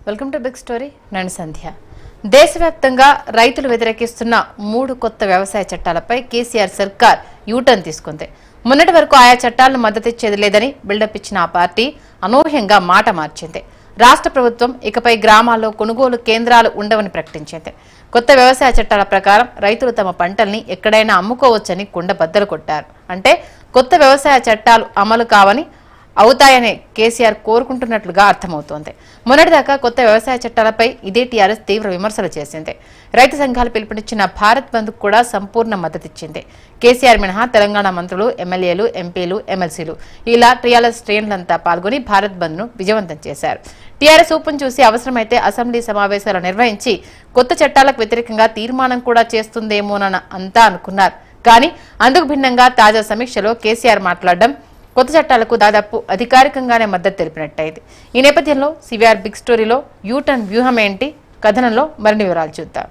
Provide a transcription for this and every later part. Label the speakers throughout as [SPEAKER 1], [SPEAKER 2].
[SPEAKER 1] welcome to big story నేను సంధ్య దేశవ్యాప్తంగా రైతులు వ్యతిరేకిస్తున్న మూడు కొత్త వ్యవసాయ చట్టాలపై కేసీఆర్ సర్కార్ యూటర్న్ తీసుకుంది మొన్నటి వరకు ఆయా చట్టాలను మద్దతిచ్చేది లేదని బిల్డప్ ఇచ్చిన ఆ పార్టీ అనూహ్యంగా మాట మార్చింది రాష్ట్ర ప్రభుత్వం ఇకపై గ్రామాల్లో కొనుగోలు కేంద్రాలు ఉండవని ప్రకటించింది కొత్త వ్యవసాయ చట్టాల ప్రకారం రైతులు తమ పంటల్ని ఎక్కడైనా అమ్ముకోవచ్చని కుండ బద్దలు కొట్టారు అంటే కొత్త వ్యవసాయ చట్టాలు అమలు కావని అవుతాయని కేసీఆర్ కోరుకుంటున్నట్లుగా అర్థమవుతోంది మొన్నటిదాకా కొత్త వ్యవసాయ చట్టాలపై ఇదే టీఆర్ఎస్ తీవ్ర విమర్శలు చేసింది రైతు సంఘాలు పిలుపునిచ్చిన భారత్ బంద్ కూడా సంపూర్ణ మద్దతిచ్చింది కేసీఆర్ మినహా తెలంగాణ మంత్రులు ఎమ్మెల్యేలు ఎంపీలు ఎమ్మెల్సీలు ఇలా టీఆర్ఎస్ శ్రేణులంతా పాల్గొని భారత్ బంద్ ను విజయవంతం చేశారు టీఆర్ఎస్ ఊపును చూసి అవసరమైతే అసెంబ్లీ సమావేశాలు నిర్వహించి కొత్త చట్టాలకు వ్యతిరేకంగా తీర్మానం కూడా చేస్తుందేమోనన్న అంతా అనుకున్నారు కానీ అందుకు భిన్నంగా తాజా సమీక్షలో కేసీఆర్ మాట్లాడడం కొత్త చట్టాలకు దాదాపు అధికారికంగానే మద్దతు తెలిపినట్టయింది ఈ నేపథ్యంలో సివిఆర్ బిగ్ స్టోరీలో యూటర్న్ వ్యూహం ఏంటి కథనంలో మరిన్ని వివరాలు చూద్దాం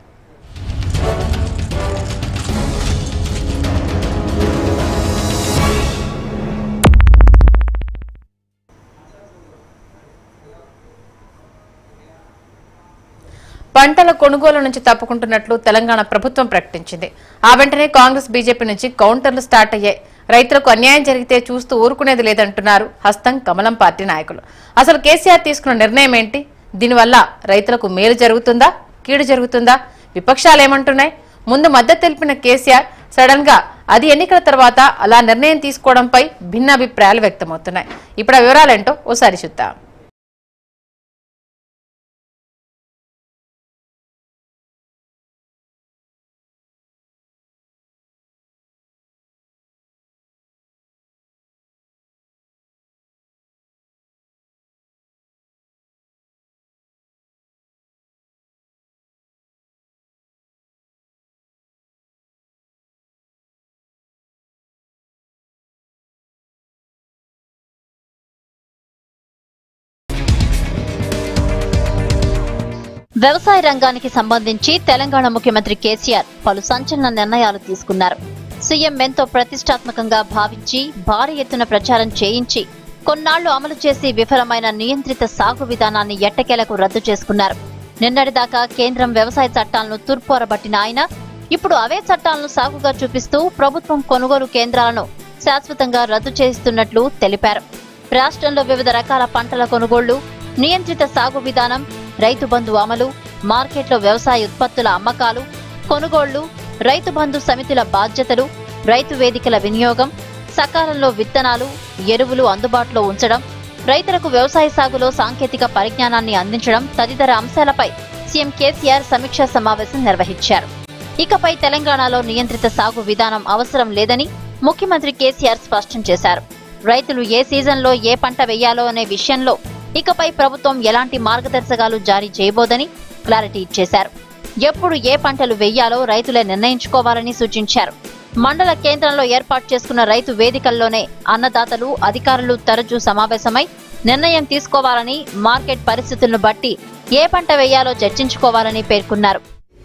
[SPEAKER 1] పంటల కొనుగోలు నుంచి తప్పుకుంటున్నట్లు తెలంగాణ ప్రభుత్వం ప్రకటించింది ఆ వెంటనే కాంగ్రెస్ బీజేపీ నుంచి కౌంటర్లు స్టార్ట్ అయ్యాయి రైతులకు అన్యాయం జరిగితే చూస్తూ ఊరుకునేది లేదంటున్నారు హస్తం కమలం పార్టీ నాయకులు అసలు కేసీఆర్ తీసుకున్న నిర్ణయం ఏంటి దీనివల్ల రైతులకు మేలు జరుగుతుందా కీడు జరుగుతుందా విపక్షాలు ఏమంటున్నాయి ముందు మద్దతు తెలిపిన కేసీఆర్ సడన్ గా అది ఎన్నికల తర్వాత అలా నిర్ణయం తీసుకోవడంపై భిన్నాభిప్రాయాలు వ్యక్తమవుతున్నాయి ఇప్పుడు ఆ వివరాలేంటో ఓసారి చూద్దాం
[SPEAKER 2] వ్యవసాయ రంగానికి సంబంధించి తెలంగాణ ముఖ్యమంత్రి కేసీఆర్ పలు సంచలన నిర్ణయాలు తీసుకున్నారు సీఎం ఎంతో ప్రతిష్టాత్మకంగా భావించి భారీ ఎత్తున ప్రచారం చేయించి కొన్నాళ్లు అమలు చేసి విఫలమైన నియంత్రిత సాగు విధానాన్ని ఎట్టకేలకు రద్దు చేసుకున్నారు నిన్నటిదాకా కేంద్రం వ్యవసాయ చట్టాలను తూర్పోరబట్టిన ఆయన ఇప్పుడు అవే చట్టాలను సాగుగా చూపిస్తూ ప్రభుత్వం కొనుగోలు కేంద్రాలను శాశ్వతంగా రద్దు చేయిస్తున్నట్లు తెలిపారు రాష్ట్రంలో వివిధ రకాల పంటల కొనుగోళ్లు నియంత్రిత సాగు విధానం రైతు బంధు అమలు మార్కెట్లో వ్యవసాయ ఉత్పత్తుల అమ్మకాలు కొనుగోళ్లు రైతు బంధు సమితుల బాధ్యతలు రైతు వేదికల వినియోగం సకాలంలో విత్తనాలు ఎరువులు అందుబాటులో ఉంచడం రైతులకు వ్యవసాయ సాగులో సాంకేతిక పరిజ్ఞానాన్ని అందించడం తదితర అంశాలపై సీఎం కేసీఆర్ సమీక్షా సమావేశం నిర్వహించారు ఇకపై తెలంగాణలో నియంత్రిత సాగు విధానం అవసరం లేదని ముఖ్యమంత్రి కేసీఆర్ స్పష్టం చేశారు రైతులు ఏ సీజన్లో ఏ పంట వేయాలో అనే విషయంలో ఇకపై ప్రభుత్వం ఎలాంటి మార్గదర్శకాలు జారీ చేయబోదని క్లారిటీ ఇచ్చేశారు ఎప్పుడు ఏ పంటలు వెయ్యాలో రైతులే నిర్ణయించుకోవాలని సూచించారు మండల కేంద్రంలో ఏర్పాటు చేసుకున్న రైతు వేదికల్లోనే అన్నదాతలు అధికారులు తరచూ సమావేశమై నిర్ణయం తీసుకోవాలని మార్కెట్ పరిస్థితులను బట్టి ఏ పంట వేయాలో చర్చించుకోవాలని పేర్కొన్నారు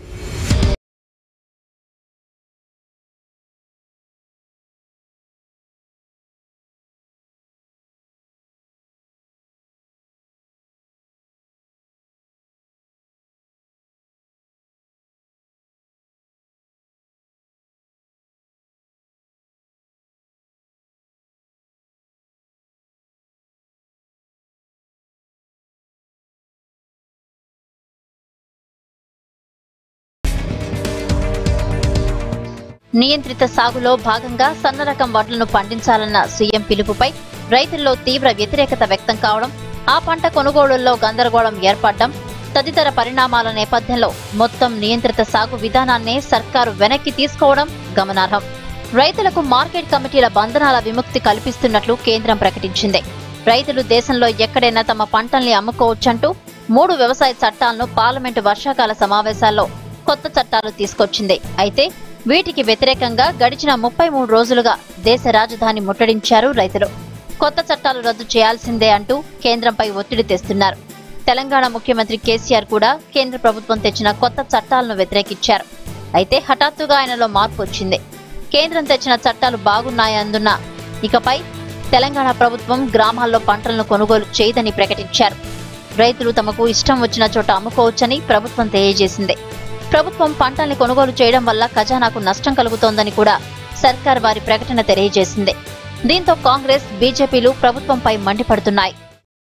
[SPEAKER 2] నియంత్రిత సాగులో భాగంగా సన్న రకం వడ్లను పండించాలన్న సీఎం పిలుపుపై రైతుల్లో తీవ్ర వ్యతిరేకత వ్యక్తం కావడం ఆ పంట కొనుగోళ్లలో గందరగోళం ఏర్పడడం తదితర పరిణామాల నేపథ్యంలో మొత్తం నియంత్రిత సాగు విధానాన్నే సర్కారు వెనక్కి తీసుకోవడం గమనార్హం రైతులకు మార్కెట్ కమిటీల బంధనాల విముక్తి కల్పిస్తున్నట్లు కేంద్రం ప్రకటించింది రైతులు దేశంలో ఎక్కడైనా తమ పంటల్ని అమ్ముకోవచ్చంటూ మూడు వ్యవసాయ చట్టాలను పార్లమెంటు వర్షాకాల సమావేశాల్లో కొత్త చట్టాలు తీసుకొచ్చింది అయితే వీటికి వ్యతిరేకంగా గడిచిన ముప్పై మూడు రోజులుగా దేశ రాజధాని ముట్టడించారు రైతులు కొత్త చట్టాలు రద్దు చేయాల్సిందే అంటూ కేంద్రంపై ఒత్తిడి తెస్తున్నారు తెలంగాణ ముఖ్యమంత్రి కేసీఆర్ కూడా కేంద్ర ప్రభుత్వం తెచ్చిన కొత్త చట్టాలను వ్యతిరేకించారు అయితే హఠాత్తుగా ఆయనలో మార్పు వచ్చింది కేంద్రం తెచ్చిన చట్టాలు బాగున్నాయందున్న ఇకపై తెలంగాణ ప్రభుత్వం గ్రామాల్లో పంటలను కొనుగోలు చేయదని ప్రకటించారు రైతులు తమకు ఇష్టం వచ్చిన చోట అమ్ముకోవచ్చని ప్రభుత్వం తెలియజేసింది ప్రభుత్వం పంటల్ని కొనుగోలు చేయడం వల్ల ఖజానాకు నష్టం కలుగుతోందని కూడా సర్కార్ వారి ప్రకటన తెలియజేసింది దీంతో కాంగ్రెస్ బీజేపీలు ప్రభుత్వంపై మండిపడుతున్నాయి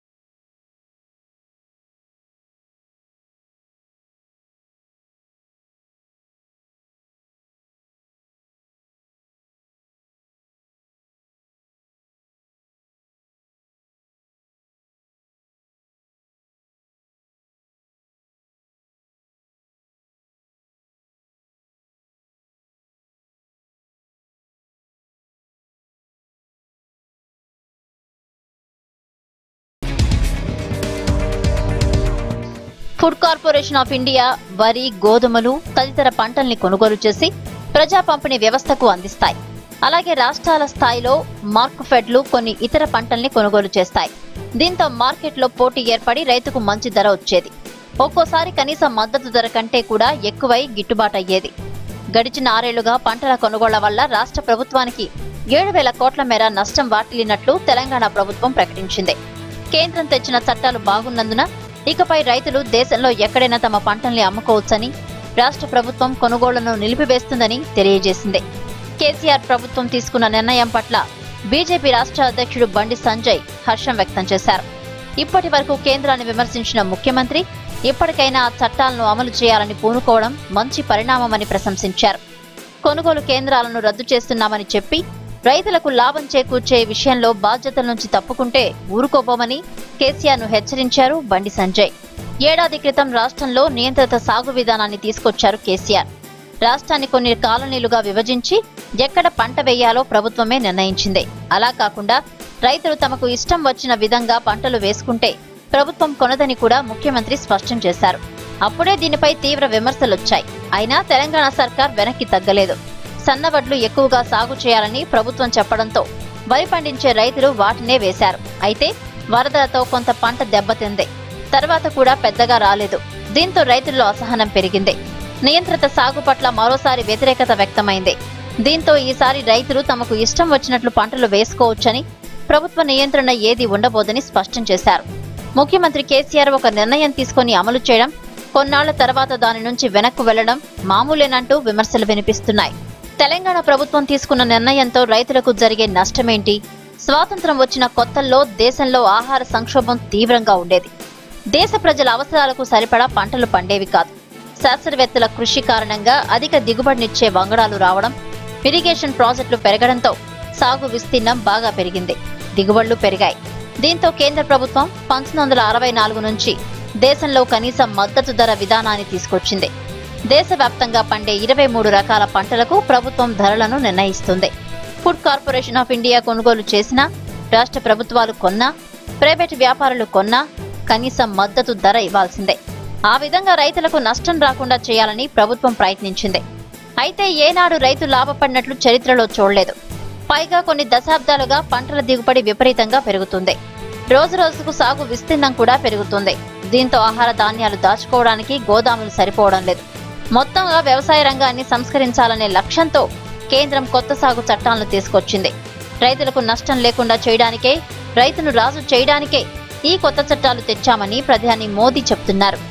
[SPEAKER 2] ఫుడ్ కార్పొరేషన్ ఆఫ్ ఇండియా వరి గోధుమలు తదితర పంటల్ని కొనుగోలు చేసి ప్రజా పంపిణీ వ్యవస్థకు అందిస్తాయి అలాగే రాష్ట్రాల స్థాయిలో మార్క్ ఫెడ్లు కొన్ని ఇతర పంటల్ని కొనుగోలు చేస్తాయి దీంతో మార్కెట్లో పోటీ ఏర్పడి రైతుకు మంచి ధర వచ్చేది ఒక్కోసారి కనీస మద్దతు ధర కంటే కూడా ఎక్కువై గిట్టుబాటయ్యేది గడిచిన ఆరేళ్లుగా పంటల కొనుగోళ్ల వల్ల రాష్ట్ర ప్రభుత్వానికి ఏడు వేల కోట్ల మేర నష్టం వాటిల్లినట్లు తెలంగాణ ప్రభుత్వం ప్రకటించింది కేంద్రం తెచ్చిన చట్టాలు బాగున్నందున ఇకపై రైతులు దేశంలో ఎక్కడైనా తమ పంటల్ని అమ్ముకోవచ్చని రాష్ట్ర ప్రభుత్వం కొనుగోళ్లను నిలిపివేస్తుందని తెలియజేసింది కేసీఆర్ ప్రభుత్వం తీసుకున్న నిర్ణయం పట్ల బీజేపీ రాష్ట్ర అధ్యక్షుడు బండి సంజయ్ హర్షం వ్యక్తం చేశారు ఇప్పటి వరకు కేంద్రాన్ని విమర్శించిన ముఖ్యమంత్రి ఇప్పటికైనా ఆ చట్టాలను అమలు చేయాలని పూనుకోవడం మంచి పరిణామమని ప్రశంసించారు కొనుగోలు కేంద్రాలను రద్దు చేస్తున్నామని చెప్పి రైతులకు లాభం చేకూర్చే విషయంలో బాధ్యతల నుంచి తప్పుకుంటే ఊరుకోబోమని కేసీఆర్ ను హెచ్చరించారు బండి సంజయ్ ఏడాది క్రితం రాష్ట్రంలో నియంత్రిత సాగు విధానాన్ని తీసుకొచ్చారు కేసీఆర్ రాష్ట్రాన్ని కొన్ని కాలనీలుగా విభజించి ఎక్కడ పంట వేయాలో ప్రభుత్వమే నిర్ణయించింది అలా కాకుండా రైతులు తమకు ఇష్టం వచ్చిన విధంగా పంటలు వేసుకుంటే ప్రభుత్వం కొనదని కూడా ముఖ్యమంత్రి స్పష్టం చేశారు అప్పుడే దీనిపై తీవ్ర విమర్శలొచ్చాయి అయినా తెలంగాణ సర్కార్ వెనక్కి తగ్గలేదు సన్నవడ్లు ఎక్కువగా సాగు చేయాలని ప్రభుత్వం చెప్పడంతో వరి పండించే రైతులు వాటినే వేశారు అయితే వరదలతో కొంత పంట దెబ్బతింది తర్వాత కూడా పెద్దగా రాలేదు దీంతో రైతుల్లో అసహనం పెరిగింది నియంత్రిత సాగు పట్ల మరోసారి వ్యతిరేకత వ్యక్తమైంది దీంతో ఈసారి రైతులు తమకు ఇష్టం వచ్చినట్లు పంటలు వేసుకోవచ్చని ప్రభుత్వ నియంత్రణ ఏది ఉండబోదని స్పష్టం చేశారు ముఖ్యమంత్రి కేసీఆర్ ఒక నిర్ణయం తీసుకొని అమలు చేయడం కొన్నాళ్ల తర్వాత దాని నుంచి వెనక్కు వెళ్లడం మామూలేనంటూ విమర్శలు వినిపిస్తున్నాయి తెలంగాణ ప్రభుత్వం తీసుకున్న నిర్ణయంతో రైతులకు జరిగే నష్టమేంటి స్వాతంత్రం వచ్చిన కొత్తల్లో దేశంలో ఆహార సంక్షోభం తీవ్రంగా ఉండేది దేశ ప్రజల అవసరాలకు సరిపడా పంటలు పండేవి కాదు శాస్త్రవేత్తల కృషి కారణంగా అధిక దిగుబడినిచ్చే వంగడాలు రావడం ఇరిగేషన్ ప్రాజెక్టులు పెరగడంతో సాగు విస్తీర్ణం బాగా పెరిగింది దిగుబడులు పెరిగాయి దీంతో కేంద్ర ప్రభుత్వం పంతొమ్మిది వందల అరవై నాలుగు నుంచి దేశంలో కనీస మద్దతు ధర విధానాన్ని తీసుకొచ్చింది దేశవ్యాప్తంగా పండే ఇరవై మూడు రకాల పంటలకు ప్రభుత్వం ధరలను నిర్ణయిస్తుంది ఫుడ్ కార్పొరేషన్ ఆఫ్ ఇండియా కొనుగోలు చేసినా రాష్ట్ర ప్రభుత్వాలు కొన్నా ప్రైవేటు వ్యాపారులు కొన్నా కనీస మద్దతు ధర ఇవ్వాల్సిందే ఆ విధంగా రైతులకు నష్టం రాకుండా చేయాలని ప్రభుత్వం ప్రయత్నించింది అయితే ఏనాడు రైతు లాభపడినట్లు చరిత్రలో చూడలేదు పైగా కొన్ని దశాబ్దాలుగా పంటల దిగుబడి విపరీతంగా పెరుగుతుంది రోజు రోజుకు సాగు విస్తీర్ణం కూడా పెరుగుతుంది దీంతో ఆహార ధాన్యాలు దాచుకోవడానికి గోదాములు సరిపోవడం లేదు మొత్తంగా వ్యవసాయ రంగాన్ని సంస్కరించాలనే లక్ష్యంతో కేంద్రం కొత్త సాగు చట్టాలను తీసుకొచ్చింది రైతులకు నష్టం లేకుండా చేయడానికే రైతును రాజు చేయడానికే ఈ కొత్త చట్టాలు తెచ్చామని ప్రధాని మోదీ చెప్తున్నారు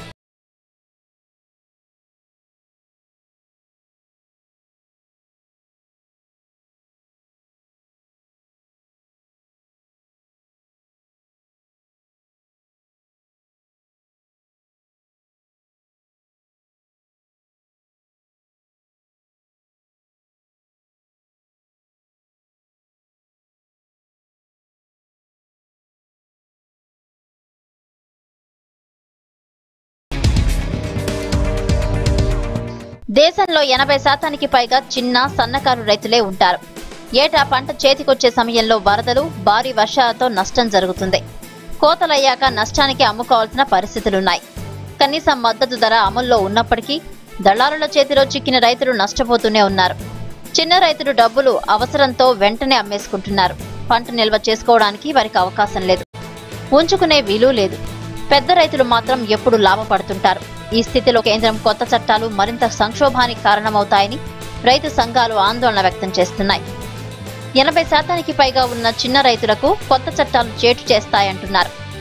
[SPEAKER 2] దేశంలో ఎనభై శాతానికి పైగా చిన్న సన్నకారు రైతులే ఉంటారు ఏటా పంట చేతికొచ్చే సమయంలో వరదలు భారీ వర్షాలతో నష్టం జరుగుతుంది కోతలయ్యాక నష్టానికి అమ్ముకోవాల్సిన పరిస్థితులున్నాయి కనీస మద్దతు ధర అమల్లో ఉన్నప్పటికీ దళారుల చేతిలో చిక్కిన రైతులు నష్టపోతూనే ఉన్నారు చిన్న రైతులు డబ్బులు అవసరంతో వెంటనే అమ్మేసుకుంటున్నారు పంట నిల్వ చేసుకోవడానికి వారికి అవకాశం లేదు ఉంచుకునే వీలు లేదు పెద్ద రైతులు మాత్రం ఎప్పుడు లాభపడుతుంటారు ఈ స్థితిలో కేంద్రం కొత్త చట్టాలు మరింత సంక్షోభానికి కారణమవుతాయని రైతు సంఘాలు ఆందోళన వ్యక్తం చేస్తున్నాయి ఎనభై శాతానికి పైగా ఉన్న చిన్న రైతులకు కొత్త చట్టాలు చేటు చేస్తాయంటున్నారు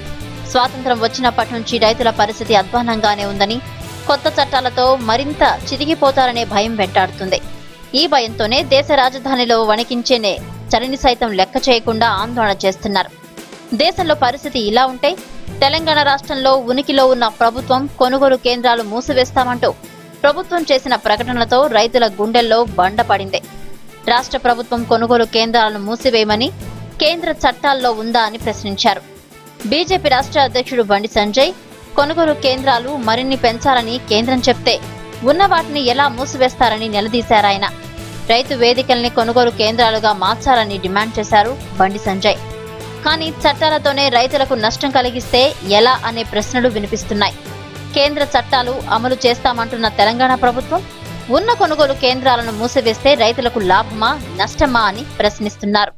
[SPEAKER 2] స్వాతంత్రం వచ్చినప్పటి నుంచి రైతుల పరిస్థితి అధ్వానంగానే ఉందని కొత్త చట్టాలతో మరింత చిరిగిపోతారనే భయం వెంటాడుతుంది ఈ భయంతోనే దేశ రాజధానిలో వణికించేనే చలిని సైతం లెక్క చేయకుండా ఆందోళన చేస్తున్నారు దేశంలో పరిస్థితి ఇలా ఉంటే తెలంగాణ రాష్ట్రంలో ఉనికిలో ఉన్న ప్రభుత్వం కొనుగోలు కేంద్రాలు మూసివేస్తామంటూ ప్రభుత్వం చేసిన ప్రకటనలతో రైతుల గుండెల్లో బండపడింది రాష్ట్ర ప్రభుత్వం కొనుగోలు కేంద్రాలను మూసివేయమని కేంద్ర చట్టాల్లో ఉందా అని ప్రశ్నించారు బీజేపీ రాష్ట్ర అధ్యక్షుడు బండి సంజయ్ కొనుగోలు కేంద్రాలు మరిన్ని పెంచాలని కేంద్రం చెప్తే ఉన్న వాటిని ఎలా మూసివేస్తారని నిలదీశారాయన రైతు వేదికల్ని కొనుగోలు కేంద్రాలుగా మార్చాలని డిమాండ్ చేశారు బండి సంజయ్ కానీ చట్టాలతోనే రైతులకు నష్టం కలిగిస్తే ఎలా అనే ప్రశ్నలు వినిపిస్తున్నాయి కేంద్ర చట్టాలు అమలు చేస్తామంటున్న తెలంగాణ ప్రభుత్వం ఉన్న కొనుగోలు కేంద్రాలను మూసివేస్తే రైతులకు లాభమా నష్టమా అని ప్రశ్నిస్తున్నారు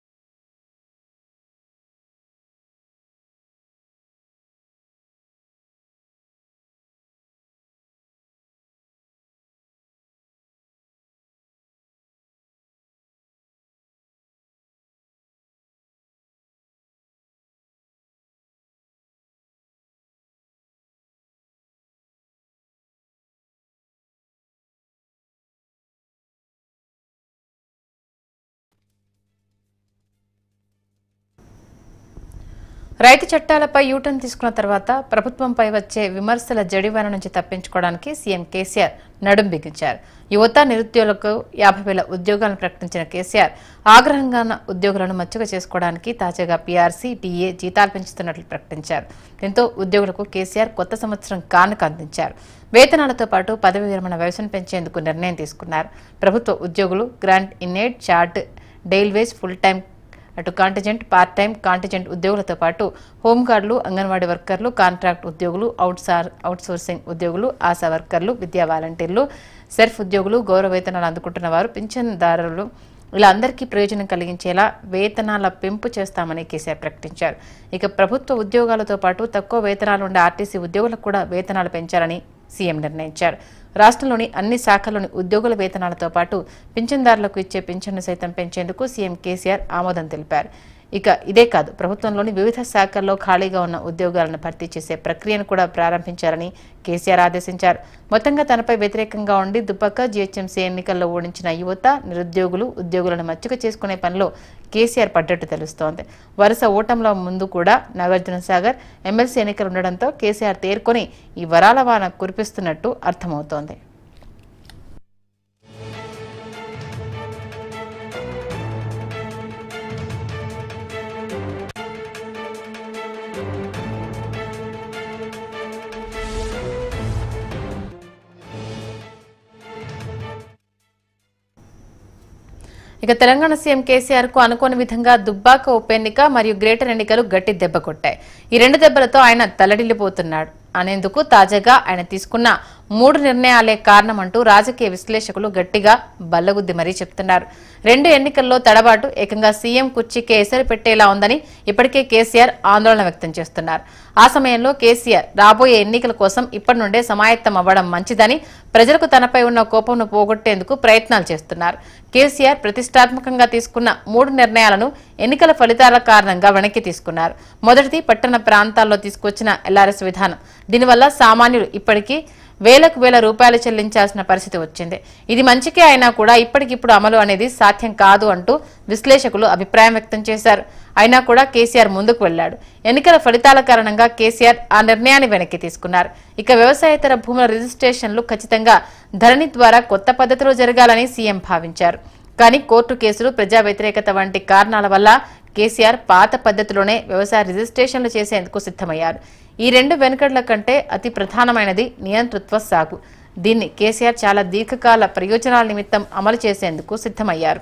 [SPEAKER 1] రైతు చట్టాలపై యూటర్న్ తీసుకున్న తర్వాత ప్రభుత్వంపై వచ్చే విమర్శల జడివాన నుంచి తప్పించుకోవడానికి సీఎం కేసీఆర్ నడుం బిగించారు యువత నిరుద్యోగులకు యాభై వేల ఉద్యోగాలను ప్రకటించిన కేసీఆర్ ఆగ్రహంగా ఉన్న ఉద్యోగులను మచ్చుక చేసుకోవడానికి తాజాగా పీఆర్సీ టీఏ జీతాలు పెంచుతున్నట్లు ప్రకటించారు దీంతో ఉద్యోగులకు కేసీఆర్ కొత్త సంవత్సరం కానుక అందించారు వేతనాలతో పాటు పదవి విరమణ వయసును పెంచేందుకు నిర్ణయం తీసుకున్నారు ప్రభుత్వ ఉద్యోగులు grant in aid chart daily wage full time అటు కాంటిజెంట్ పార్ట్ టైం కాంటిజెంట్ ఉద్యోగులతో పాటు హోంగార్డులు అంగన్వాడీ వర్కర్లు కాంట్రాక్ట్ ఉద్యోగులు అవుట్సార్ అవుట్సోర్సింగ్ ఉద్యోగులు ఆశా వర్కర్లు విద్యా వాలంటీర్లు సెర్ఫ్ ఉద్యోగులు గౌరవ వేతనాలు అందుకుంటున్న వారు పింఛన్దారులు ఇలా అందరికీ ప్రయోజనం కలిగించేలా వేతనాల పెంపు చేస్తామని కేసీఆర్ ప్రకటించారు ఇక ప్రభుత్వ ఉద్యోగాలతో పాటు తక్కువ వేతనాలు ఉండే ఆర్టీసీ ఉద్యోగులకు కూడా వేతనాలు పెంచాలని సీఎం నిర్ణయించారు రాష్ట్రంలోని అన్ని శాఖల్లోని ఉద్యోగుల వేతనాలతో పాటు పింఛన్దారులకు ఇచ్చే పింఛన్ను సైతం పెంచేందుకు సీఎం కేసీఆర్ ఆమోదం తెలిపారు ఇక ఇదే కాదు ప్రభుత్వంలోని వివిధ శాఖల్లో ఖాళీగా ఉన్న ఉద్యోగాలను భర్తీ చేసే ప్రక్రియను కూడా ప్రారంభించారని కేసీఆర్ ఆదేశించారు మొత్తంగా తనపై వ్యతిరేకంగా ఉండి దుబ్బక జీహెచ్ఎంసీ ఎన్నికల్లో ఓడించిన యువత నిరుద్యోగులు ఉద్యోగులను మచ్చుక చేసుకునే పనిలో కేసీఆర్ పడ్డట్టు తెలుస్తోంది వరుస ఓటంలో ముందు కూడా నాగార్జున సాగర్ ఎమ్మెల్సీ ఎన్నికలు ఉండడంతో కేసీఆర్ తేరుకొని ఈ వరాల వాన కురిపిస్తున్నట్టు అర్థమవుతోంది ఇక తెలంగాణ సీఎం కేసీఆర్ కు అనుకోని విధంగా దుబ్బాక ఉప ఎన్నిక మరియు గ్రేటర్ ఎన్నికలు గట్టి దెబ్బ కొట్టాయి ఈ రెండు దెబ్బలతో ఆయన తల్లడిల్లిపోతున్నాడు అనేందుకు తాజాగా ఆయన తీసుకున్న మూడు నిర్ణయాలే కారణమంటూ రాజకీయ విశ్లేషకులు గట్టిగా బల్లగుద్ది మరీ చెప్తున్నారు రెండు ఎన్నికల్లో తడబాటు ఏకంగా సీఎం కుర్చీకే ఎసరు పెట్టేలా ఉందని ఇప్పటికే కేసీఆర్ ఆందోళన వ్యక్తం చేస్తున్నారు ఆ సమయంలో కేసీఆర్ రాబోయే ఎన్నికల కోసం ఇప్పటి నుండే సమాయత్తం అవ్వడం మంచిదని ప్రజలకు తనపై ఉన్న కోపంను పోగొట్టేందుకు ప్రయత్నాలు చేస్తున్నారు కేసీఆర్ ప్రతిష్టాత్మకంగా తీసుకున్న మూడు నిర్ణయాలను ఎన్నికల ఫలితాల కారణంగా వెనక్కి తీసుకున్నారు మొదటిది పట్టణ ప్రాంతాల్లో తీసుకొచ్చిన ఎల్ఆర్ఎస్ విధానం దీనివల్ల సామాన్యులు ఇప్పటికీ వేలకు వేల రూపాయలు చెల్లించాల్సిన పరిస్థితి వచ్చింది ఇది మంచికే అయినా కూడా ఇప్పటికిప్పుడు అమలు అనేది సాధ్యం కాదు అంటూ విశ్లేషకులు అభిప్రాయం వ్యక్తం చేశారు అయినా కూడా కేసీఆర్ ముందుకు వెళ్లాడు ఎన్నికల ఫలితాల కారణంగా కేసీఆర్ ఆ నిర్ణయాన్ని వెనక్కి తీసుకున్నారు ఇక వ్యవసాయేతర భూముల రిజిస్ట్రేషన్లు ఖచ్చితంగా ధరణి ద్వారా కొత్త పద్ధతిలో జరగాలని సీఎం భావించారు కానీ కోర్టు కేసులు ప్రజా వ్యతిరేకత వంటి కారణాల వల్ల కేసీఆర్ పాత పద్ధతిలోనే వ్యవసాయ రిజిస్ట్రేషన్లు చేసేందుకు సిద్ధమయ్యారు ఈ రెండు వెనుకడ్ల కంటే అతి ప్రధానమైనది నియంతృత్వ సాగు దీన్ని కేసీఆర్ చాలా దీర్ఘకాల ప్రయోజనాల నిమిత్తం అమలు చేసేందుకు సిద్ధమయ్యారు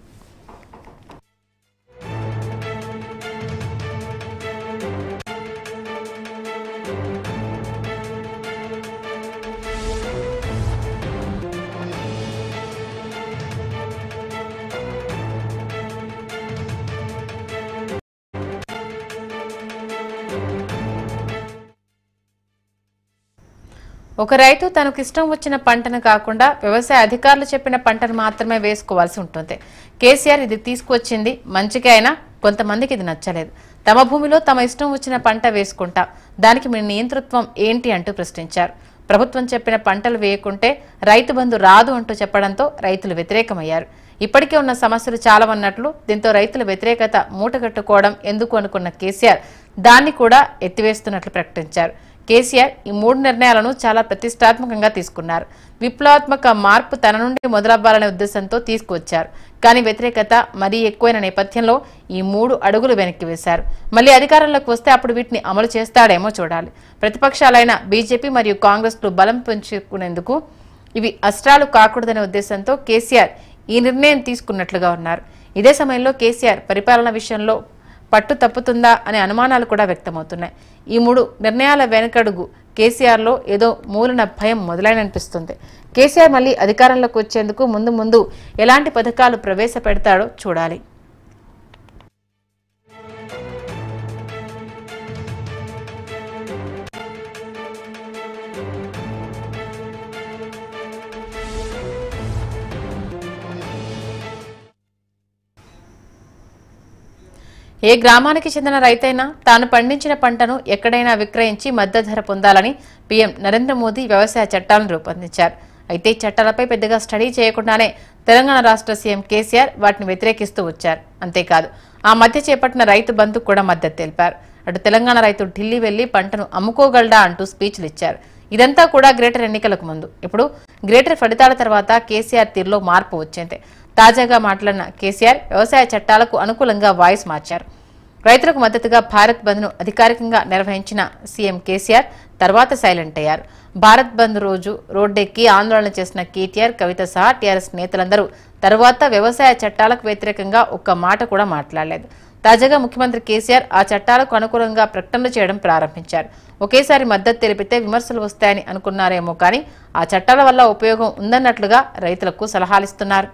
[SPEAKER 1] ఒక రైతు తనకు ఇష్టం వచ్చిన పంటను కాకుండా వ్యవసాయ అధికారులు చెప్పిన పంటను మాత్రమే వేసుకోవాల్సి ఉంటుంది కేసీఆర్ ఇది తీసుకొచ్చింది మంచిగా అయినా కొంతమందికి ఇది నచ్చలేదు తమ భూమిలో తమ ఇష్టం వచ్చిన పంట వేసుకుంటా దానికి మీ నియంతృత్వం ఏంటి అంటూ ప్రశ్నించారు ప్రభుత్వం చెప్పిన పంటలు వేయకుంటే రైతు బంధు రాదు అంటూ చెప్పడంతో రైతులు వ్యతిరేకమయ్యారు ఇప్పటికే ఉన్న సమస్యలు చాలవన్నట్లు దీంతో రైతుల వ్యతిరేకత మూటగట్టుకోవడం ఎందుకు అనుకున్న కేసీఆర్ దాన్ని కూడా ఎత్తివేస్తున్నట్లు ప్రకటించారు కేసీఆర్ ఈ మూడు నిర్ణయాలను చాలా ప్రతిష్టాత్మకంగా తీసుకున్నారు విప్లవాత్మక మార్పు తన నుండి మొదలవ్వాలనే ఉద్దేశంతో తీసుకువచ్చారు కానీ వ్యతిరేకత మరీ ఎక్కువైన నేపథ్యంలో ఈ మూడు అడుగులు వెనక్కి వేశారు మళ్ళీ అధికారంలోకి వస్తే అప్పుడు వీటిని అమలు చేస్తాడేమో చూడాలి ప్రతిపక్షాలైన బీజేపీ మరియు కాంగ్రెస్లు బలం పెంచుకునేందుకు ఇవి అస్త్రాలు కాకూడదనే ఉద్దేశంతో కేసీఆర్ ఈ నిర్ణయం తీసుకున్నట్లుగా ఉన్నారు ఇదే సమయంలో కేసీఆర్ పరిపాలన విషయంలో పట్టు తప్పుతుందా అనే అనుమానాలు కూడా వ్యక్తమవుతున్నాయి ఈ మూడు నిర్ణయాల వెనుకడుగు కేసీఆర్లో ఏదో మూలన భయం మొదలైననిపిస్తుంది కేసీఆర్ మళ్ళీ అధికారంలోకి వచ్చేందుకు ముందు ముందు ఎలాంటి పథకాలు ప్రవేశపెడతాడో చూడాలి ఏ గ్రామానికి చెందిన రైతైనా తాను పండించిన పంటను ఎక్కడైనా విక్రయించి మద్దతు ధర పొందాలని పీఎం నరేంద్ర మోదీ వ్యవసాయ చట్టాలను రూపొందించారు అయితే ఈ చట్టాలపై పెద్దగా స్టడీ చేయకుండానే తెలంగాణ రాష్ట్ర సీఎం కేసీఆర్ వాటిని వ్యతిరేకిస్తూ వచ్చారు అంతేకాదు ఆ మధ్య చేపట్టిన రైతు బంధు కూడా మద్దతు తెలిపారు అటు తెలంగాణ రైతు ఢిల్లీ వెళ్లి పంటను అమ్ముకోగలడా అంటూ స్పీచ్లు ఇచ్చారు ఇదంతా కూడా గ్రేటర్ ఎన్నికలకు ముందు ఇప్పుడు గ్రేటర్ ఫలితాల తర్వాత కేసీఆర్ తీరులో మార్పు వచ్చింది తాజాగా మాట్లాడిన కేసీఆర్ వ్యవసాయ చట్టాలకు అనుకూలంగా వాయిస్ మార్చారు రైతులకు మద్దతుగా భారత్ బంద్ను అధికారికంగా నిర్వహించిన సీఎం కేసీఆర్ తర్వాత సైలెంట్ అయ్యారు భారత్ బంద్ రోజు రోడ్డెక్కి ఆందోళన చేసిన కేటీఆర్ కవిత సహా టీఆర్ఎస్ నేతలందరూ తర్వాత వ్యవసాయ చట్టాలకు వ్యతిరేకంగా ఒక్క మాట కూడా మాట్లాడలేదు తాజాగా ముఖ్యమంత్రి కేసీఆర్ ఆ చట్టాలకు అనుకూలంగా ప్రకటనలు చేయడం ప్రారంభించారు ఒకేసారి మద్దతు తెలిపితే విమర్శలు వస్తాయని అనుకున్నారేమో కానీ ఆ చట్టాల వల్ల ఉపయోగం ఉందన్నట్లుగా రైతులకు సలహాలిస్తున్నారు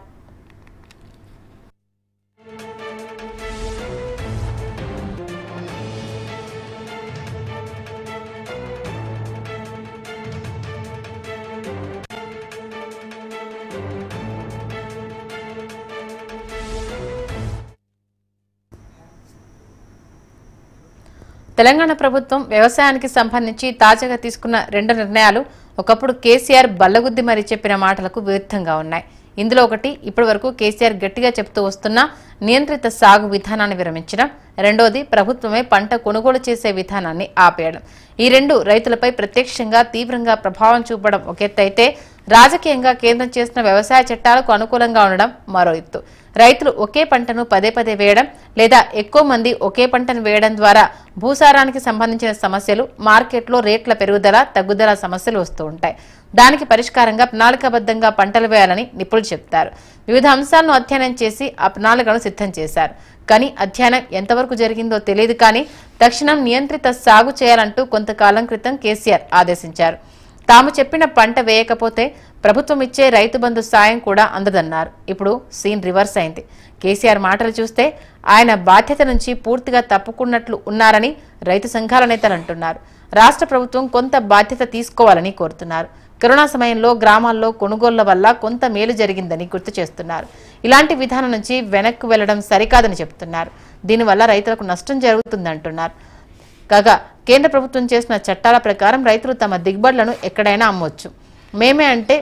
[SPEAKER 1] తెలంగాణ ప్రభుత్వం వ్యవసాయానికి సంబంధించి తాజాగా తీసుకున్న రెండు నిర్ణయాలు ఒకప్పుడు కేసీఆర్ బల్లగుద్ది మరీ చెప్పిన మాటలకు విరుద్ధంగా ఉన్నాయి ఇందులో ఒకటి ఇప్పటి వరకు కేసీఆర్ గట్టిగా చెబుతూ వస్తున్న నియంత్రిత సాగు విధానాన్ని విరమించడం రెండోది ప్రభుత్వమే పంట కొనుగోలు చేసే విధానాన్ని ఆపేయడం ఈ రెండు రైతులపై ప్రత్యక్షంగా తీవ్రంగా ప్రభావం చూపడం ఒక ఎత్తు అయితే రాజకీయంగా కేంద్రం చేసిన వ్యవసాయ చట్టాలకు అనుకూలంగా ఉండడం మరో ఎత్తు రైతులు ఒకే పంటను పదే పదే వేయడం లేదా ఎక్కువ మంది ఒకే పంటను వేయడం ద్వారా భూసారానికి సంబంధించిన సమస్యలు మార్కెట్లో రేట్ల పెరుగుదల తగ్గుదల సమస్యలు వస్తూ ఉంటాయి దానికి పరిష్కారంగా ప్రణాళికాబద్ధంగా పంటలు వేయాలని నిపుణులు చెప్తారు వివిధ అంశాలను అధ్యయనం చేసి ఆ ప్రణాళికను సిద్ధం చేశారు కానీ అధ్యయనం ఎంతవరకు జరిగిందో తెలియదు కానీ తక్షణం నియంత్రిత సాగు చేయాలంటూ కొంతకాలం క్రితం కేసీఆర్ ఆదేశించారు తాము చెప్పిన పంట వేయకపోతే ప్రభుత్వం ఇచ్చే రైతు బంధు సాయం కూడా అందదన్నారు ఇప్పుడు సీన్ రివర్స్ అయింది కేసీఆర్ మాటలు చూస్తే ఆయన బాధ్యత నుంచి పూర్తిగా తప్పుకున్నట్లు ఉన్నారని రైతు సంఘాల నేతలు అంటున్నారు రాష్ట్ర ప్రభుత్వం కొంత బాధ్యత తీసుకోవాలని కోరుతున్నారు కరోనా సమయంలో గ్రామాల్లో కొనుగోళ్ల వల్ల కొంత మేలు జరిగిందని గుర్తు చేస్తున్నారు ఇలాంటి విధానం నుంచి వెనక్కు వెళ్లడం సరికాదని చెబుతున్నారు దీనివల్ల రైతులకు నష్టం జరుగుతుందంటున్నారు కాగా కేంద్ర ప్రభుత్వం చేసిన చట్టాల ప్రకారం రైతులు తమ దిగుబడులను ఎక్కడైనా అమ్మొచ్చు మేమే అంటే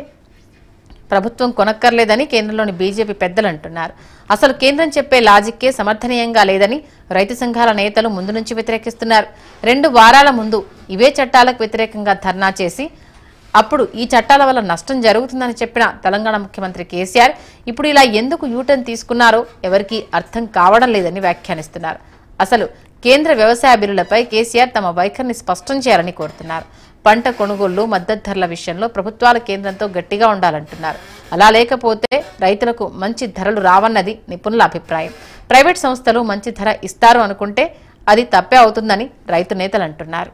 [SPEAKER 1] ప్రభుత్వం కొనక్కర్లేదని కేంద్రంలోని బీజేపీ పెద్దలు అంటున్నారు అసలు కేంద్రం చెప్పే లాజిక్కే సమర్థనీయంగా లేదని రైతు సంఘాల నేతలు ముందు నుంచి వ్యతిరేకిస్తున్నారు రెండు వారాల ముందు ఇవే చట్టాలకు వ్యతిరేకంగా ధర్నా చేసి అప్పుడు ఈ చట్టాల వల్ల నష్టం జరుగుతుందని చెప్పిన తెలంగాణ ముఖ్యమంత్రి కేసీఆర్ ఇప్పుడు ఇలా ఎందుకు యూటర్న్ తీసుకున్నారో ఎవరికీ అర్థం కావడం లేదని వ్యాఖ్యానిస్తున్నారు అసలు కేంద్ర వ్యవసాయ బిల్లులపై కేసీఆర్ తమ వైఖరిని స్పష్టం చేయాలని కోరుతున్నారు పంట కొనుగోళ్లు మద్దతు ధరల విషయంలో ప్రభుత్వాలు కేంద్రంతో గట్టిగా ఉండాలంటున్నారు అలా లేకపోతే రైతులకు మంచి ధరలు రావన్నది నిపుణుల అభిప్రాయం ప్రైవేట్ సంస్థలు మంచి ధర ఇస్తారు అనుకుంటే అది తప్పే అవుతుందని రైతు నేతలు అంటున్నారు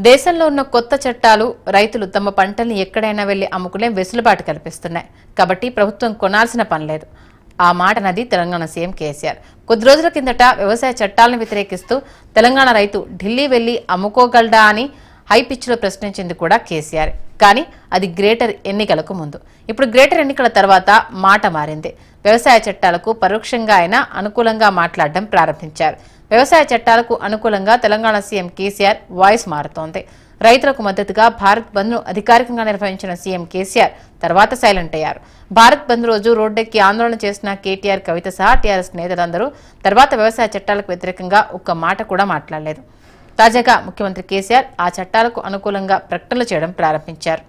[SPEAKER 1] దేశంలో ఉన్న కొత్త చట్టాలు రైతులు తమ పంటల్ని ఎక్కడైనా వెళ్లి అమ్ముకునే వెసులుబాటు కల్పిస్తున్నాయి కాబట్టి ప్రభుత్వం కొనాల్సిన పని లేదు ఆ మాట నది తెలంగాణ సీఎం కేసీఆర్ కొద్ది రోజుల కిందట వ్యవసాయ చట్టాలను వ్యతిరేకిస్తూ తెలంగాణ రైతు ఢిల్లీ వెళ్లి అమ్ముకోగలడా అని హై పిచ్లో ప్రశ్నించింది కూడా కేసీఆర్ కానీ అది గ్రేటర్ ఎన్నికలకు ముందు ఇప్పుడు గ్రేటర్ ఎన్నికల తర్వాత మాట మారింది వ్యవసాయ చట్టాలకు పరోక్షంగా అయినా అనుకూలంగా మాట్లాడడం ప్రారంభించారు వ్యవసాయ చట్టాలకు అనుకూలంగా తెలంగాణ సీఎం కేసీఆర్ వాయిస్ మారుతోంది రైతులకు మద్దతుగా భారత్ బంద్ను అధికారికంగా నిర్వహించిన సీఎం కేసీఆర్ తర్వాత సైలెంట్ అయ్యారు భారత్ బంద్ రోజు రోడ్డెక్కి ఆందోళన చేసిన కేటీఆర్ కవిత సహా టీఆర్ఎస్ నేతలందరూ తర్వాత వ్యవసాయ చట్టాలకు వ్యతిరేకంగా ఒక్క మాట కూడా మాట్లాడలేదు తాజాగా ముఖ్యమంత్రి కేసీఆర్ ఆ చట్టాలకు అనుకూలంగా ప్రకటనలు చేయడం ప్రారంభించారు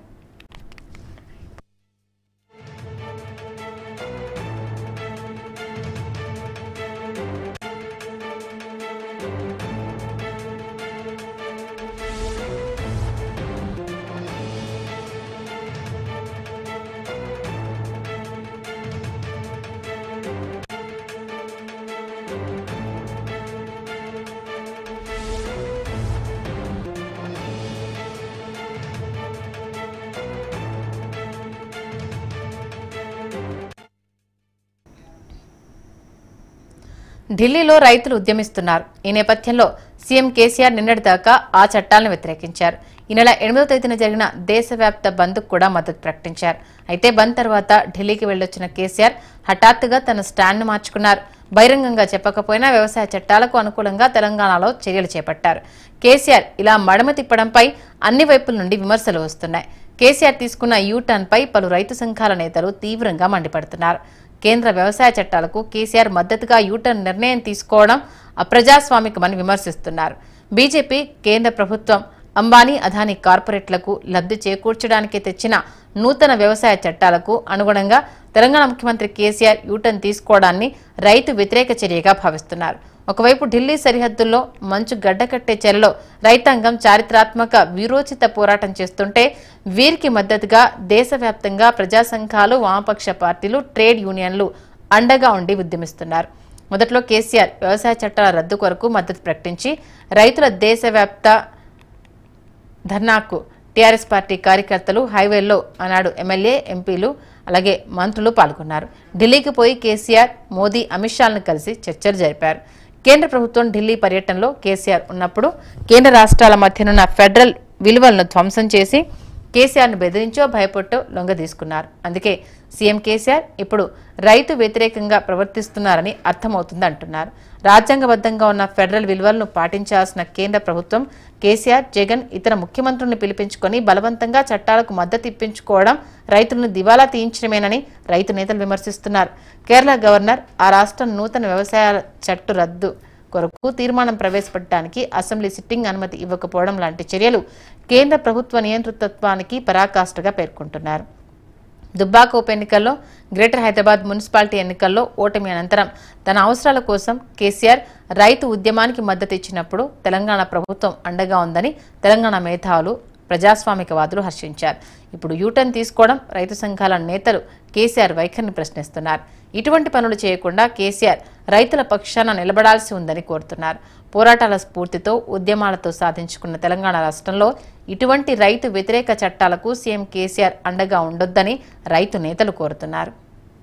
[SPEAKER 1] ఢిల్లీలో రైతులు ఉద్యమిస్తున్నారు ఈ నేపథ్యంలో సీఎం కేసీఆర్ నిన్నటిదాకా ఆ చట్టాలను వ్యతిరేకించారు ఈ నెల ఎనిమిదో తేదీన జరిగిన దేశవ్యాప్త బంద్కు కూడా మద్దతు ప్రకటించారు అయితే బంద్ తర్వాత ఢిల్లీకి వెళ్లొచ్చిన కేసీఆర్ హఠాత్తుగా తన స్టాండ్ను మార్చుకున్నారు బహిరంగంగా చెప్పకపోయినా వ్యవసాయ చట్టాలకు అనుకూలంగా తెలంగాణలో చర్యలు చేపట్టారు కేసీఆర్ ఇలా మడమ తిప్పడంపై అన్ని వైపుల నుండి విమర్శలు వస్తున్నాయి కేసీఆర్ తీసుకున్న యూటర్న్ పై పలు రైతు సంఘాల నేతలు తీవ్రంగా మండిపడుతున్నారు కేంద్ర వ్యవసాయ చట్టాలకు కేసీఆర్ మద్దతుగా యూటర్న్ నిర్ణయం తీసుకోవడం అప్రజాస్వామికమని విమర్శిస్తున్నారు బీజేపీ కేంద్ర ప్రభుత్వం అంబానీ అదానీ కార్పొరేట్లకు లబ్ధి చేకూర్చడానికి తెచ్చిన నూతన వ్యవసాయ చట్టాలకు అనుగుణంగా తెలంగాణ ముఖ్యమంత్రి కేసీఆర్ యూటర్న్ తీసుకోవడాన్ని రైతు వ్యతిరేక చర్యగా భావిస్తున్నారు ఒకవైపు ఢిల్లీ సరిహద్దుల్లో మంచు గడ్డకట్టే చర్యలో రైతాంగం చారిత్రాత్మక వీరోచిత పోరాటం చేస్తుంటే వీరికి మద్దతుగా దేశవ్యాప్తంగా ప్రజా సంఘాలు వామపక్ష పార్టీలు ట్రేడ్ యూనియన్లు అండగా ఉండి ఉద్యమిస్తున్నారు మొదట్లో కేసీఆర్ వ్యవసాయ చట్టాల రద్దు కొరకు మద్దతు ప్రకటించి రైతుల దేశవ్యాప్త ధర్నాకు టీఆర్ఎస్ పార్టీ కార్యకర్తలు హైవేల్లో ఆనాడు ఎమ్మెల్యే ఎంపీలు అలాగే మంత్రులు పాల్గొన్నారు ఢిల్లీకి పోయి కేసీఆర్ మోదీ అమిత్ షాలను కలిసి చర్చలు జరిపారు కేంద్ర ప్రభుత్వం ఢిల్లీ పర్యటనలో కేసీఆర్ ఉన్నప్పుడు కేంద్ర రాష్ట్రాల మధ్యనున్న ఫెడరల్ విలువలను ధ్వంసం చేసి కేసీఆర్ను బెదిరించో భయపట్టో లొంగ తీసుకున్నారు అందుకే సీఎం కేసీఆర్ ఇప్పుడు రైతు వ్యతిరేకంగా ప్రవర్తిస్తున్నారని అర్థమవుతుంది అంటున్నారు రాజ్యాంగబద్ధంగా ఉన్న ఫెడరల్ విలువలను పాటించాల్సిన కేంద్ర ప్రభుత్వం కేసీఆర్ జగన్ ఇతర ముఖ్యమంత్రులను పిలిపించుకొని బలవంతంగా చట్టాలకు మద్దతు ఇప్పించుకోవడం రైతులను దివాలా తీయించడమేనని రైతు నేతలు విమర్శిస్తున్నారు కేరళ గవర్నర్ ఆ రాష్ట్రం నూతన వ్యవసాయ చట్టు రద్దు కొరకు తీర్మానం ప్రవేశపెట్టడానికి అసెంబ్లీ సిట్టింగ్ అనుమతి ఇవ్వకపోవడం లాంటి చర్యలు కేంద్ర ప్రభుత్వ నియంతృత్వానికి పరాకాష్ఠగా పేర్కొంటున్నారు దుబ్బాక ఉప ఎన్నికల్లో గ్రేటర్ హైదరాబాద్ మున్సిపాలిటీ ఎన్నికల్లో ఓటమి అనంతరం తన అవసరాల కోసం కేసీఆర్ రైతు ఉద్యమానికి మద్దతు ఇచ్చినప్పుడు తెలంగాణ ప్రభుత్వం అండగా ఉందని తెలంగాణ మేధావులు ప్రజాస్వామికవాదులు హర్షించారు ఇప్పుడు యూటర్న్ తీసుకోవడం రైతు సంఘాల నేతలు కేసీఆర్ వైఖరిని ప్రశ్నిస్తున్నారు ఇటువంటి పనులు చేయకుండా కేసీఆర్ రైతుల పక్షాన నిలబడాల్సి ఉందని కోరుతున్నారు పోరాటాల స్ఫూర్తితో ఉద్యమాలతో సాధించుకున్న తెలంగాణ రాష్ట్రంలో ఇటువంటి రైతు వ్యతిరేక చట్టాలకు సీఎం కేసీఆర్ అండగా ఉండొద్దని రైతు నేతలు కోరుతున్నారు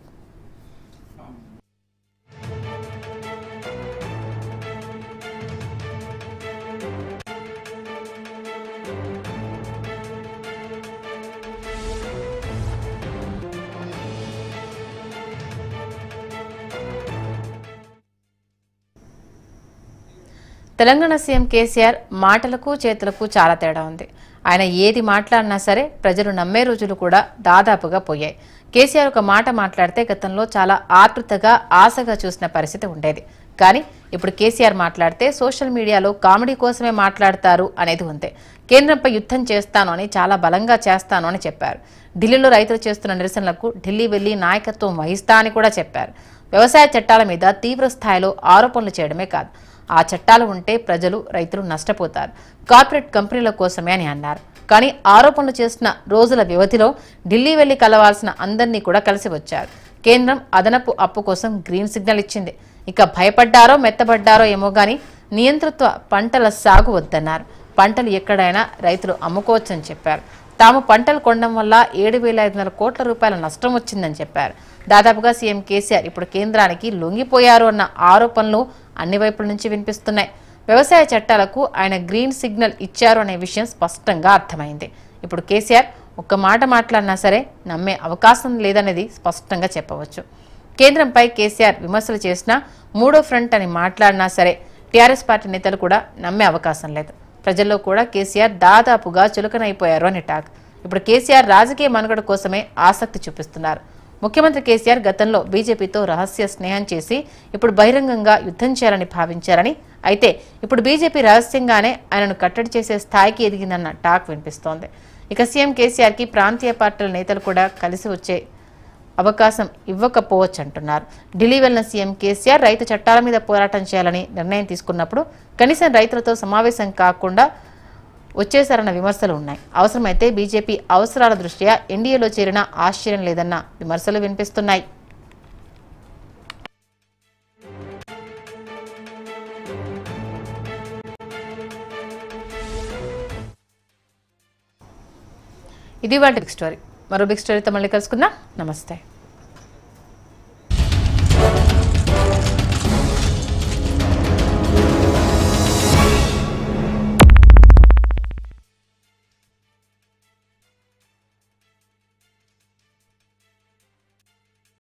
[SPEAKER 1] తెలంగాణ సీఎం కేసీఆర్ మాటలకు చేతులకు చాలా తేడా ఉంది ఆయన ఏది మాట్లాడినా సరే ప్రజలు నమ్మే రోజులు కూడా దాదాపుగా పోయాయి కేసీఆర్ ఒక మాట మాట్లాడితే గతంలో చాలా ఆతృతగా ఆశగా చూసిన పరిస్థితి ఉండేది కానీ ఇప్పుడు కేసీఆర్ మాట్లాడితే సోషల్ మీడియాలో కామెడీ కోసమే మాట్లాడతారు అనేది ఉంది కేంద్రంపై యుద్ధం చేస్తాను అని చాలా బలంగా చేస్తాను అని చెప్పారు ఢిల్లీలో రైతులు చేస్తున్న నిరసనలకు ఢిల్లీ వెళ్లి నాయకత్వం వహిస్తా అని కూడా చెప్పారు వ్యవసాయ చట్టాల మీద తీవ్ర స్థాయిలో ఆరోపణలు చేయడమే కాదు ఆ చట్టాలు ఉంటే ప్రజలు రైతులు నష్టపోతారు కార్పొరేట్ కంపెనీల కోసమే అని అన్నారు కానీ ఆరోపణలు చేసిన రోజుల వ్యవధిలో ఢిల్లీ వెళ్లి కలవాల్సిన అందరినీ కూడా కలిసి వచ్చారు కేంద్రం అదనపు అప్పు కోసం గ్రీన్ సిగ్నల్ ఇచ్చింది ఇక భయపడ్డారో మెత్తబడ్డారో ఏమో గాని నియంతృత్వ పంటల సాగు వద్దన్నారు పంటలు ఎక్కడైనా రైతులు అమ్ముకోవచ్చని చెప్పారు తాము పంటలు కొనడం వల్ల ఏడు వేల ఐదు వందల కోట్ల రూపాయల నష్టం వచ్చిందని చెప్పారు దాదాపుగా సీఎం కేసీఆర్ ఇప్పుడు కేంద్రానికి లొంగిపోయారు అన్న ఆరోపణలు అన్ని వైపుల నుంచి వినిపిస్తున్నాయి వ్యవసాయ చట్టాలకు ఆయన గ్రీన్ సిగ్నల్ ఇచ్చారు అనే విషయం స్పష్టంగా అర్థమైంది ఇప్పుడు కేసీఆర్ ఒక్క మాట మాట్లాడినా సరే నమ్మే అవకాశం లేదనేది స్పష్టంగా చెప్పవచ్చు కేంద్రంపై కేసీఆర్ విమర్శలు చేసినా మూడో ఫ్రంట్ అని మాట్లాడినా సరే టీఆర్ఎస్ పార్టీ నేతలు కూడా నమ్మే అవకాశం లేదు ప్రజల్లో కూడా కేసీఆర్ దాదాపుగా చులకనైపోయారు అని టాక్ ఇప్పుడు కేసీఆర్ రాజకీయ మనుగడ కోసమే ఆసక్తి చూపిస్తున్నారు ముఖ్యమంత్రి కేసీఆర్ గతంలో బీజేపీతో రహస్య స్నేహం చేసి ఇప్పుడు బహిరంగంగా యుద్ధం చేయాలని భావించారని అయితే ఇప్పుడు బీజేపీ రహస్యంగానే ఆయనను కట్టడి చేసే స్థాయికి ఎదిగిందన్న టాక్ వినిపిస్తోంది ఇక సీఎం కేసీఆర్కి ప్రాంతీయ పార్టీల నేతలు కూడా కలిసి వచ్చే అవకాశం ఇవ్వకపోవచ్చు అంటున్నారు ఢిల్లీ వెళ్లిన సీఎం కేసీఆర్ రైతు చట్టాల మీద పోరాటం చేయాలని నిర్ణయం తీసుకున్నప్పుడు కనీసం రైతులతో సమావేశం కాకుండా వచ్చేశారన్న విమర్శలు ఉన్నాయి అవసరమైతే బీజేపీ అవసరాల దృష్ట్యా ఎన్డీఏలో చేరిన ఆశ్చర్యం లేదన్న విమర్శలు వినిపిస్తున్నాయి ఇది వాళ్ళ బిగ్ స్టోరీ మరో బిగ్ స్టోరీతో మళ్ళీ కలుసుకుందాం నమస్తే